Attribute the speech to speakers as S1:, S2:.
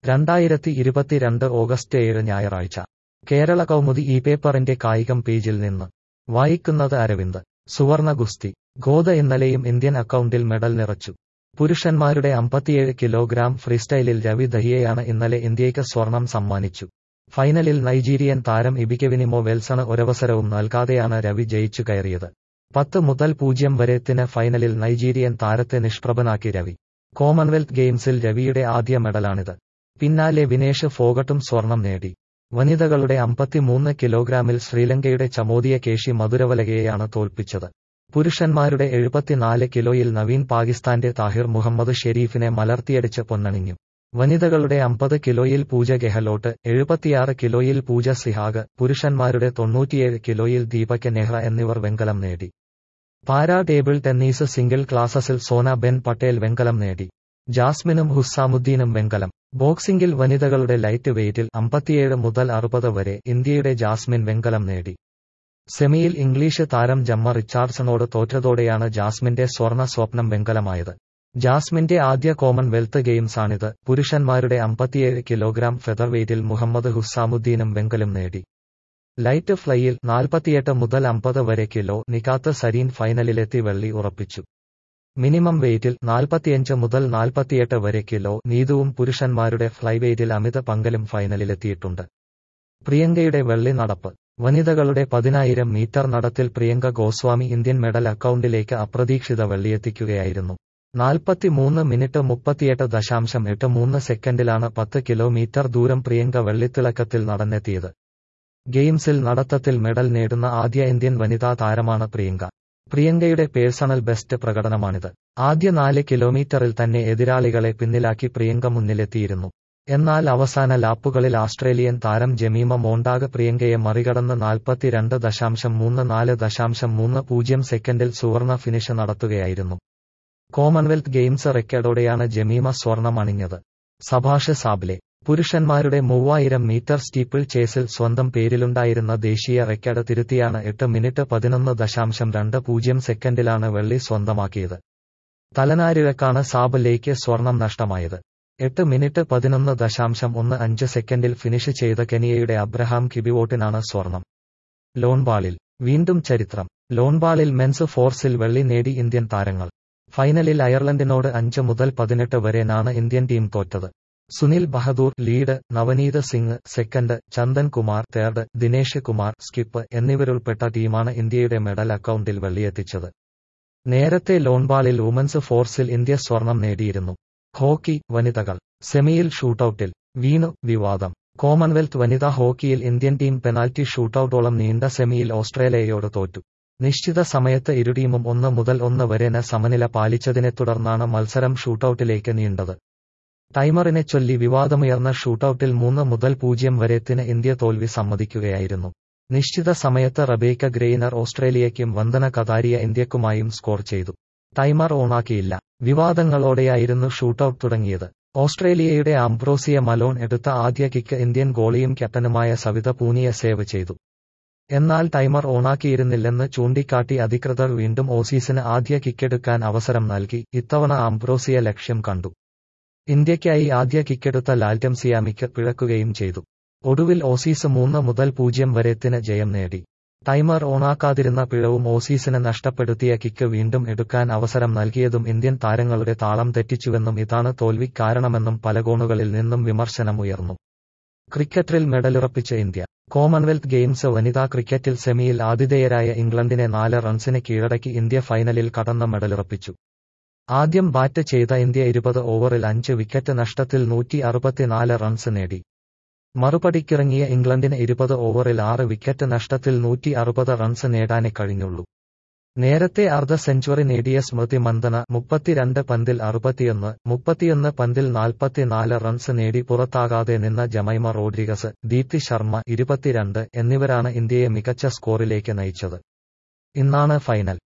S1: രണ്ടായിരത്തി ഇരുപത്തിരണ്ട് ഓഗസ്റ്റ് ഏഴ് ഞായറാഴ്ച കേരള കൗമുദി ഈ പേപ്പറിന്റെ കായികം പേജിൽ നിന്ന് വായിക്കുന്നത് അരവിന്ദ് സുവർണ ഗുസ്തി ഗോദ ഇന്നലെയും ഇന്ത്യൻ അക്കൗണ്ടിൽ മെഡൽ നിറച്ചു പുരുഷന്മാരുടെ അമ്പത്തിയേഴ് കിലോഗ്രാം ഫ്രീസ്റ്റൈലിൽ രവി ദഹിയയാണ് ഇന്നലെ ഇന്ത്യയ്ക്ക് സ്വർണം സമ്മാനിച്ചു ഫൈനലിൽ നൈജീരിയൻ താരം ഇബികെവിനിമോ വെൽസണ് ഒരവസരവും നൽകാതെയാണ് രവി ജയിച്ചു കയറിയത് പത്ത് മുതൽ പൂജ്യം വരെത്തിന് ഫൈനലിൽ നൈജീരിയൻ താരത്തെ നിഷ്പ്രഭനാക്കി രവി കോമൺവെൽത്ത് ഗെയിംസിൽ രവിയുടെ ആദ്യ മെഡലാണിത് പിന്നാലെ വിനേഷ് ഫോഗട്ടും സ്വർണം നേടി വനിതകളുടെ അമ്പത്തിമൂന്ന് കിലോഗ്രാമിൽ ശ്രീലങ്കയുടെ ചമോദിയ കേശി മധുരവലകയെയാണ് തോൽപ്പിച്ചത് പുരുഷന്മാരുടെ എഴുപത്തിനാല് കിലോയിൽ നവീൻ പാകിസ്ഥാന്റെ താഹിർ മുഹമ്മദ് ഷെരീഫിനെ മലർത്തിയടിച്ച് പൊന്നണിഞ്ഞു വനിതകളുടെ അമ്പത് കിലോയിൽ പൂജ ഗെഹലോട്ട് എഴുപത്തിയാറ് കിലോയിൽ പൂജ സിഹാഗ് പുരുഷന്മാരുടെ തൊണ്ണൂറ്റിയേഴ് കിലോയിൽ ദീപക് നെഹ്റ എന്നിവർ വെങ്കലം നേടി പാരാ ടേബിൾ ടെന്നീസ് സിംഗിൾ ക്ലാസസിൽ സോന ബെൻ പട്ടേൽ വെങ്കലം നേടി ജാസ്മിനും ഹുസാമുദ്ദീനും വെങ്കലം ബോക്സിംഗിൽ വനിതകളുടെ ലൈറ്റ് വെയ്റ്റിൽ അമ്പത്തിയേഴ് മുതൽ അറുപത് വരെ ഇന്ത്യയുടെ ജാസ്മിൻ വെങ്കലം നേടി സെമിയിൽ ഇംഗ്ലീഷ് താരം ജമ്മ റിച്ചാർഡ്സണോട് തോറ്റതോടെയാണ് ജാസ്മിന്റെ സ്വർണ സ്വപ്നം വെങ്കലമായത് ജാസ്മിന്റെ ആദ്യ കോമൺവെൽത്ത് ഗെയിംസാണിത് പുരുഷന്മാരുടെ അമ്പത്തിയേഴ് കിലോഗ്രാം ഫെദർ വെയ്റ്റിൽ മുഹമ്മദ് ഹുസാമുദ്ദീനും വെങ്കലം നേടി ലൈറ്റ് ഫ്ലൈയിൽ നാൽപ്പത്തിയെട്ട് മുതൽ അമ്പത് വരെ കിലോ നിക്കാത്ത് സരീൻ ഫൈനലിലെത്തി വെള്ളി ഉറപ്പിച്ചു മിനിമം വെയ്റ്റിൽ നാൽപ്പത്തിയഞ്ച് മുതൽ നാൽപ്പത്തിയെട്ട് വരെ കിലോ നീതുവും പുരുഷന്മാരുടെ ഫ്ലൈവെയ്റ്റിൽ അമിത പങ്കലും ഫൈനലിലെത്തിയിട്ടുണ്ട് പ്രിയങ്കയുടെ വെള്ളി നടപ്പ് വനിതകളുടെ പതിനായിരം മീറ്റർ നടത്തിൽ പ്രിയങ്ക ഗോസ്വാമി ഇന്ത്യൻ മെഡൽ അക്കൗണ്ടിലേക്ക് അപ്രതീക്ഷിത വെള്ളിയെത്തിക്കുകയായിരുന്നു നാൽപ്പത്തിമൂന്ന് മിനിറ്റ് മുപ്പത്തിയെട്ട് ദശാംശം എട്ട് മൂന്ന് സെക്കൻഡിലാണ് പത്ത് കിലോമീറ്റർ ദൂരം പ്രിയങ്ക വെള്ളിത്തിളക്കത്തിൽ നടന്നെത്തിയത് ഗെയിംസിൽ നടത്തത്തിൽ മെഡൽ നേടുന്ന ആദ്യ ഇന്ത്യൻ വനിതാ താരമാണ് പ്രിയങ്ക പ്രിയങ്കയുടെ പേഴ്സണൽ ബെസ്റ്റ് പ്രകടനമാണിത് ആദ്യ നാല് കിലോമീറ്ററിൽ തന്നെ എതിരാളികളെ പിന്നിലാക്കി പ്രിയങ്ക മുന്നിലെത്തിയിരുന്നു എന്നാൽ അവസാന ലാപ്പുകളിൽ ആസ്ട്രേലിയൻ താരം ജമീമ മോണ്ടാഗ് പ്രിയങ്കയെ മറികടന്ന് നാൽപ്പത്തിരണ്ട് ദശാംശം മൂന്ന് നാല് ദശാംശം മൂന്ന് പൂജ്യം സെക്കൻഡിൽ സുവർണ ഫിനിഷ് നടത്തുകയായിരുന്നു കോമൺവെൽത്ത് ഗെയിംസ് റെക്കോർഡോടെയാണ് ജമീമ സ്വർണം അണിഞ്ഞത് സഭാഷ് സാബ്ലെ പുരുഷന്മാരുടെ മൂവായിരം മീറ്റർ സ്റ്റീപ്പിൾ ചേസിൽ സ്വന്തം പേരിലുണ്ടായിരുന്ന ദേശീയ റെക്കോർഡ് തിരുത്തിയാണ് എട്ട് മിനിറ്റ് പതിനൊന്ന് ദശാംശം രണ്ട് പൂജ്യം സെക്കൻഡിലാണ് വെള്ളി സ്വന്തമാക്കിയത് തലനാരിഴക്കാണ് സാബിലേക്ക് സ്വർണം നഷ്ടമായത് എട്ട് മിനിറ്റ് പതിനൊന്ന് ദശാംശം ഒന്ന് അഞ്ച് സെക്കൻഡിൽ ഫിനിഷ് ചെയ്ത കെനിയയുടെ അബ്രഹാം കിബിവോട്ടിനാണ് സ്വർണം ലോൺബാളിൽ വീണ്ടും ചരിത്രം ലോൺബാളിൽ മെൻസ് ഫോർസിൽ വെള്ളി നേടി ഇന്ത്യൻ താരങ്ങൾ ഫൈനലിൽ അയർലൻഡിനോട് അഞ്ച് മുതൽ പതിനെട്ട് വരെയാണ് ഇന്ത്യൻ ടീം തോറ്റത് Sunil Bahadur lead Navneet Singh second Chandan Kumar third Dinesh Kumar skip എന്നിവരുൾപ്പെട്ട ടീമാണ് ഇന്ത്യയുടെ മെഡൽ അക്കൗണ്ടിൽ വെള്ളിയെത്തിച്ചത് നേരത്തെ ലോൺബാളിൽ വുമൻസ് ഫോർസിൽ ഇന്ത്യ സ്വർണം നേടിയിരുന്നു ഹോക്കി വനിതകൾ സെമിയിൽ ഷൂട്ടൌട്ടിൽ വീണു വിവാദം കോമൺവെൽത്ത് വനിതാ ഹോക്കിയിൽ ഇന്ത്യൻ ടീം പെനാൽറ്റി ഷൂട്ടൌട്ടോളം നീണ്ട സെമിയിൽ ഓസ്ട്രേലിയയോട് തോറ്റു നിശ്ചിത സമയത്ത് ഇരു ടീമും ഒന്ന് മുതൽ ഒന്ന് വരെന സമനില പാലിച്ചതിനെ തുടർന്നാണ് മത്സരം ഷൂട്ടൌട്ടിലേക്ക് നീണ്ടത് ടൈമറിനെ ചൊല്ലി വിവാദമുയർന്ന ഷൂട്ടൌട്ടിൽ മൂന്ന് മുതൽ പൂജ്യം വരെത്തിന് ഇന്ത്യ തോൽവി സമ്മതിക്കുകയായിരുന്നു നിശ്ചിത സമയത്ത് റബേക്ക ഗ്രെയിനർ ഓസ്ട്രേലിയയ്ക്കും വന്ദന കതാരിയ ഇന്ത്യക്കുമായും സ്കോർ ചെയ്തു ടൈമർ ഓണാക്കിയില്ല വിവാദങ്ങളോടെയായിരുന്നു ഷൂട്ടൌട്ട് തുടങ്ങിയത് ഓസ്ട്രേലിയയുടെ ആംബ്രോസിയ മലോൺ എടുത്ത ആദ്യ കിക്ക് ഇന്ത്യൻ ഗോളിയും ക്യാപ്റ്റനുമായ സവിത പൂനിയ സേവ് ചെയ്തു എന്നാൽ ടൈമർ ഓണാക്കിയിരുന്നില്ലെന്ന് ചൂണ്ടിക്കാട്ടി അധികൃതർ വീണ്ടും ഓസീസിന് ആദ്യ കിക്കെടുക്കാൻ അവസരം നൽകി ഇത്തവണ ആംബ്രോസിയ ലക്ഷ്യം കണ്ടു ഇന്ത്യയ്ക്കായി ആദ്യ കിക്കെടുത്ത ലാൽറ്റം സിയാമിക്ക് പിഴക്കുകയും ചെയ്തു ഒടുവിൽ ഓസീസ് മൂന്ന് മുതൽ പൂജ്യം വരെത്തിന് ജയം നേടി ടൈമർ ഓണാക്കാതിരുന്ന പിഴവും ഓസീസിന് നഷ്ടപ്പെടുത്തിയ കിക്ക് വീണ്ടും എടുക്കാൻ അവസരം നൽകിയതും ഇന്ത്യൻ താരങ്ങളുടെ താളം തെറ്റിച്ചുവെന്നും ഇതാണ് തോൽവി കാരണമെന്നും പല കോണുകളിൽ നിന്നും വിമർശനം ഉയർന്നു ക്രിക്കറ്റിൽ മെഡലുറപ്പിച്ച ഇന്ത്യ കോമൺവെൽത്ത് ഗെയിംസ് വനിതാ ക്രിക്കറ്റിൽ സെമിയിൽ ആതിഥേയരായ ഇംഗ്ലണ്ടിനെ നാല് റൺസിന് കീഴടക്കി ഇന്ത്യ ഫൈനലിൽ കടന്ന മെഡലുറപ്പിച്ചു ആദ്യം ബാറ്റ് ചെയ്ത ഇന്ത്യ ഇരുപത് ഓവറിൽ അഞ്ച് വിക്കറ്റ് നഷ്ടത്തിൽ നൂറ്റി അറുപത്തിനാല് റൺസ് നേടി മറുപടിക്കിറങ്ങിയ ഇംഗ്ലണ്ടിന് ഇരുപത് ഓവറിൽ ആറ് വിക്കറ്റ് നഷ്ടത്തിൽ നൂറ്റി അറുപത് റൺസ് നേടാനേ കഴിഞ്ഞുള്ളൂ നേരത്തെ അർദ്ധ സെഞ്ചുറി നേടിയ സ്മൃതി മന്ദന മുപ്പത്തിരണ്ട് പന്തിൽ അറുപത്തിയൊന്ന് മുപ്പത്തിയൊന്ന് പന്തിൽ നാൽപ്പത്തിനാല് റൺസ് നേടി പുറത്താകാതെ നിന്ന ജമൈമ റോഡ്രിഗസ് ദീപ്തി ശർമ്മ ഇരുപത്തിരണ്ട് എന്നിവരാണ് ഇന്ത്യയെ മികച്ച സ്കോറിലേക്ക് നയിച്ചത് ഇന്നാണ് ഫൈനൽ